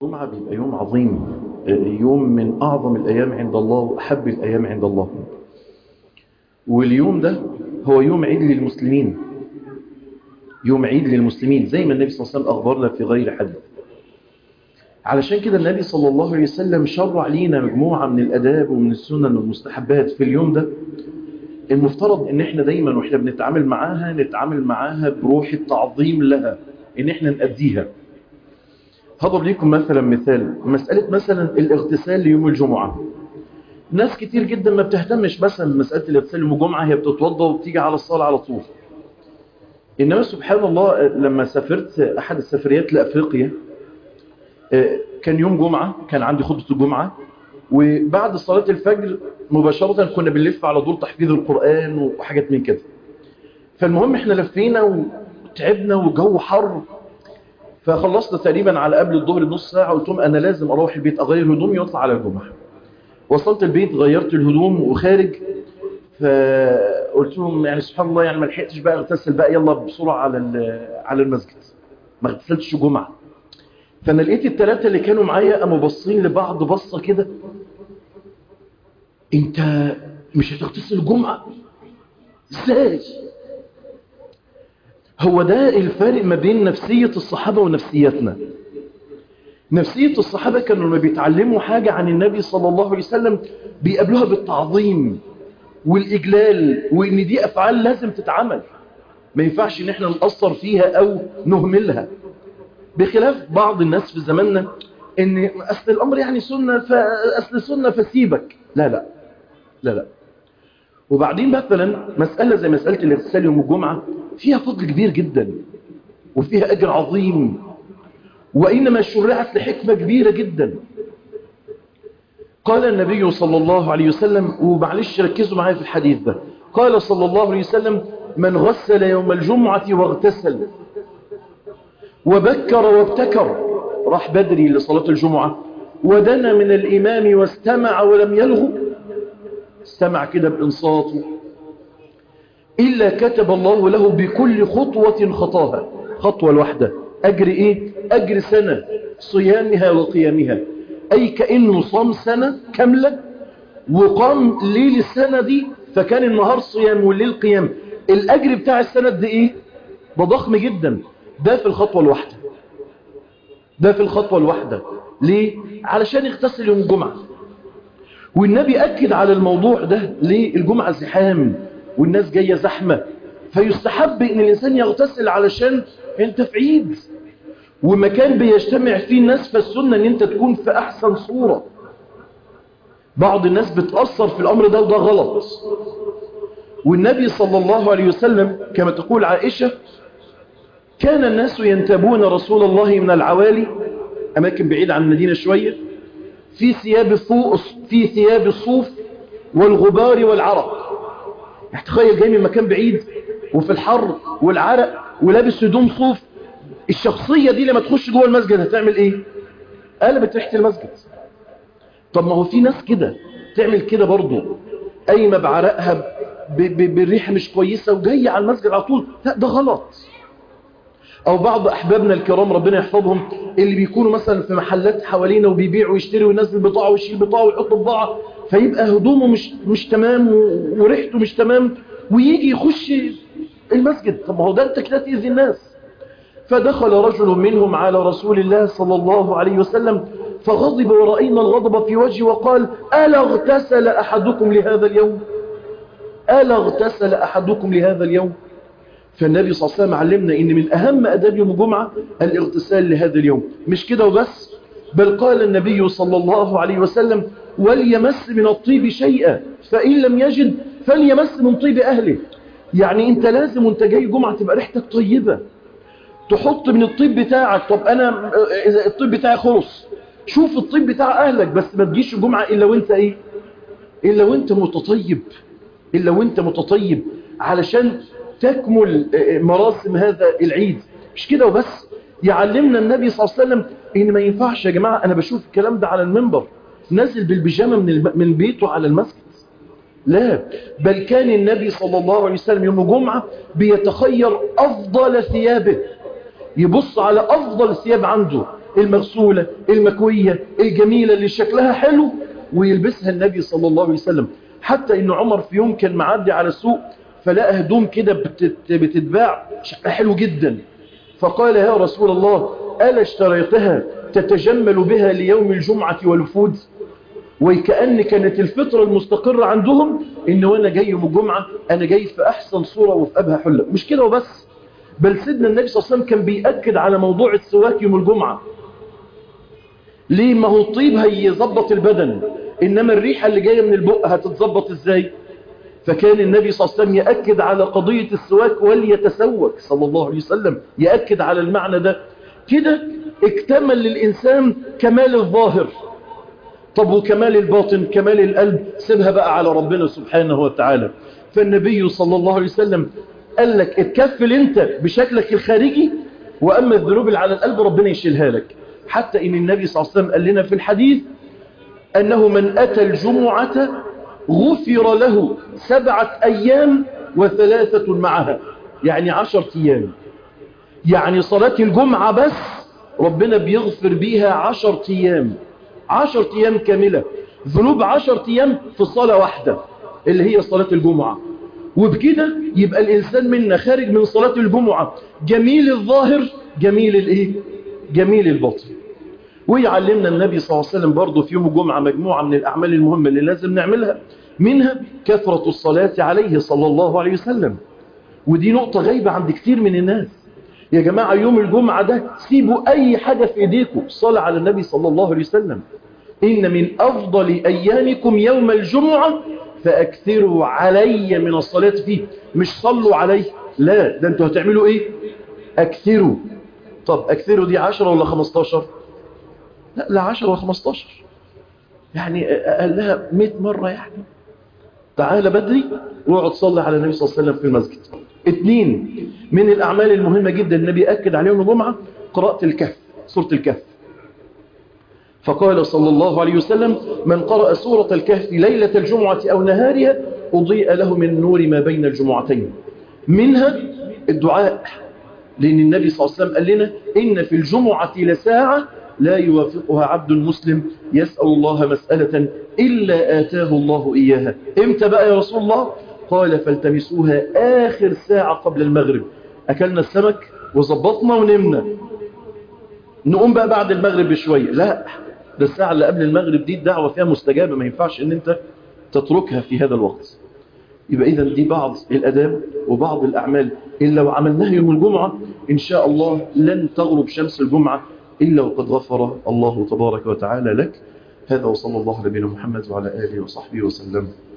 الجمعة بيبقى يوم عظيم يوم من أعظم الأيام عند الله وأحب الأيام عند الله واليوم ده هو يوم عيد للمسلمين يوم عيد للمسلمين زي ما النبي صلى الله عليه وسلم أخبرنا في غير حديث علشان كده النبي صلى الله عليه وسلم شرع لينا مجموعة من الأداب ومن السنن والمستحبات في اليوم ده المفترض ان احنا دايما واحنا بنتعامل معاها نتعامل معاها بروح التعظيم لها ان احنا نأديها هضرب لكم مثلا مثال مسألة مثلا الاغتسال ليوم الجمعة ناس كتير جدا ما بتهتمش مثلا بمسألة الاغتسال يوم الجمعة هي بتتوضى وبتيجي على الصلاة على طول إنما سبحان الله لما سافرت أحد السفريات لأفريقيا كان يوم جمعة كان عندي خطبة الجمعة وبعد صلاة الفجر مباشرة كنا بنلف على دور تحفيظ القرآن وحاجات من كده فالمهم احنا لفينا وتعبنا وجو حر فخلصنا تقريبا على قبل الظهر بنص ساعة قلت لهم أنا لازم أروح البيت أغير هدومي وأطلع على الجمعة وصلت البيت غيرت الهدوم وخارج فقلت لهم يعني سبحان الله يعني ما لحقتش بقى اغتسل بقى يلا بسرعة على على المسجد ما اغتسلتش جمعة فأنا لقيت الثلاثة اللي كانوا معايا قاموا باصين لبعض بصة كده انت مش هتغتسل الجمعة ازاي هو ده الفارق ما بين نفسية الصحابة ونفسيتنا نفسية الصحابة كانوا لما بيتعلموا حاجة عن النبي صلى الله عليه وسلم بيقابلوها بالتعظيم والإجلال وإن دي أفعال لازم تتعمل ما ينفعش إن احنا نقصر فيها أو نهملها بخلاف بعض الناس في زماننا إن أصل الأمر يعني سنة فأصل سنة فسيبك لا لا لا لا وبعدين مثلا مسألة زي مسألة الاغتسال يوم الجمعة فيها فضل كبير جدا وفيها أجر عظيم وإنما شرعت لحكمة كبيرة جدا قال النبي صلى الله عليه وسلم ومعلش ركزوا معايا في الحديث ده قال صلى الله عليه وسلم من غسل يوم الجمعة واغتسل وبكر وابتكر راح بدري لصلاة الجمعة ودنا من الإمام واستمع ولم يلغو استمع كده بإنصاته إلا كتب الله له بكل خطوة خطاها خطوة الواحدة أجر إيه؟ أجر سنة صيامها وقيامها أي كأنه صام سنة كاملة وقام ليل السنة دي فكان النهار صيام والليل قيام الأجر بتاع السنة دي إيه؟ ده ضخم جدا ده في الخطوة الواحدة ده في الخطوة الواحدة ليه؟ علشان يغتسل يوم الجمعة والنبي أكد على الموضوع ده ليه؟ الجمعة زحام والناس جاية زحمة فيستحب ان الانسان يغتسل علشان انت في عيد ومكان بيجتمع فيه الناس فالسنة ان انت تكون في احسن صورة بعض الناس بتأثر في الامر ده وده غلط والنبي صلى الله عليه وسلم كما تقول عائشة كان الناس ينتبون رسول الله من العوالي اماكن بعيدة عن المدينة شوية في ثياب في ثياب الصوف والغبار والعرق تخيل جاي من مكان بعيد وفي الحر والعرق ولابس هدوم صوف الشخصية دي لما تخش جوه المسجد هتعمل ايه قلبت ريحة المسجد طب ما هو في ناس كده تعمل كده برضه قايمة بعرقها بالريحة مش كويسة وجاية على المسجد على طول لا ده غلط او بعض احبابنا الكرام ربنا يحفظهم اللي بيكونوا مثلا في محلات حوالينا وبيبيع ويشتري وينزل بضاعة ويشيل بضاعة ويحط بضاعة فيبقى هدومه مش مش تمام وريحته مش تمام ويجي يخش المسجد طب ما هو ده انت كده تأذي الناس فدخل رجل منهم على رسول الله صلى الله عليه وسلم فغضب ورأينا الغضب في وجهه وقال ألا اغتسل أحدكم لهذا اليوم ألا اغتسل أحدكم لهذا اليوم فالنبي صلى الله عليه وسلم علمنا ان من اهم اداب يوم الجمعة الاغتسال لهذا اليوم مش كده وبس بل قال النبي صلى الله عليه وسلم وليمس من الطيب شيئا فإن لم يجد فليمس من طيب أهله يعني انت لازم وانت جاي جمعة تبقى ريحتك طيبة تحط من الطيب بتاعك طب انا اذا الطيب بتاعي خلص شوف الطيب بتاع اهلك بس ما تجيش الجمعة الا وانت ايه الا وانت متطيب الا وانت متطيب علشان تكمل مراسم هذا العيد مش كده وبس يعلمنا النبي صلى الله عليه وسلم ان ما ينفعش يا جماعة انا بشوف الكلام ده على المنبر نازل بالبيجامة من, من بيته على المسجد لا بل كان النبي صلى الله عليه وسلم يوم الجمعة بيتخير أفضل ثيابه يبص على أفضل ثياب عنده المغسولة المكوية الجميلة اللي شكلها حلو ويلبسها النبي صلى الله عليه وسلم حتى ان عمر في يوم كان معدي على السوق فلقى هدوم كده بتت... بتتباع شكلها حلو جدا فقال يا رسول الله ألا اشتريتها تتجمل بها ليوم الجمعة والوفود وكأن كانت الفطرة المستقرة عندهم ان وانا جاي يوم الجمعة انا جاي في احسن صورة وفي ابهى حلة مش كده وبس بل سيدنا النبي صلى الله عليه وسلم كان بيأكد على موضوع السواك يوم الجمعة ليه ما هو الطيب هيظبط البدن انما الريحة اللي جاية من البق هتتظبط ازاي فكان النبي صلى الله عليه وسلم يأكد على قضية السواك وليتسوك صلى الله عليه وسلم يأكد على المعنى ده كده اكتمل للإنسان كمال الظاهر طب وكمال الباطن كمال القلب سيبها بقى على ربنا سبحانه وتعالى فالنبي صلى الله عليه وسلم قال لك اتكفل انت بشكلك الخارجي واما الذنوب اللي على القلب ربنا يشيلها لك حتى ان النبي صلى الله عليه وسلم قال لنا في الحديث انه من اتى الجمعة غفر له سبعة ايام وثلاثة معها يعني عشر ايام يعني صلاة الجمعة بس ربنا بيغفر بيها عشر ايام عشر ايام كاملة ذنوب عشر ايام في صلاة واحدة اللي هي صلاة الجمعة وبكده يبقى الإنسان منا خارج من صلاة الجمعة جميل الظاهر جميل الايه جميل الباطن ويعلمنا النبي صلى الله عليه وسلم برضه في يوم الجمعة مجموعة من الأعمال المهمة اللي لازم نعملها منها كثرة الصلاة عليه صلى الله عليه وسلم ودي نقطة غايبة عند كتير من الناس يا جماعة يوم الجمعة ده سيبوا أي حاجة في إيديكم صلى على النبي صلى الله عليه وسلم إن من أفضل أيامكم يوم الجمعة فأكثروا علي من الصلاة فيه مش صلوا عليه لا ده انتوا هتعملوا ايه أكثروا طب أكثروا دي عشرة ولا خمستاشر لا لا عشرة ولا خمستاشر يعني قال لها مئة مرة يعني تعال بدري واقعد صلي على النبي صلى الله عليه وسلم في المسجد اثنين من الأعمال المهمة جدا النبي أكد عليهم الجمعة قراءة الكهف سورة الكهف فقال صلى الله عليه وسلم من قرأ سورة الكهف ليلة الجمعة أو نهارها أضيء له من نور ما بين الجمعتين منها الدعاء لأن النبي صلى الله عليه وسلم قال لنا إن في الجمعة لساعة لا يوافقها عبد مسلم يسأل الله مسألة إلا آتاه الله إياها إمتى بقى يا رسول الله قال فالتمسوها آخر ساعة قبل المغرب أكلنا السمك وظبطنا ونمنا نقوم بقى بعد المغرب بشوية لا ده الساعة اللي قبل المغرب دي الدعوة فيها مستجابة ما ينفعش ان انت تتركها في هذا الوقت يبقى اذا دي بعض الاداب وبعض الاعمال اللي لو عملناها يوم الجمعة ان شاء الله لن تغرب شمس الجمعة الا وقد غفر الله تبارك وتعالى لك هذا وصلى الله على نبينا محمد وعلى اله وصحبه وسلم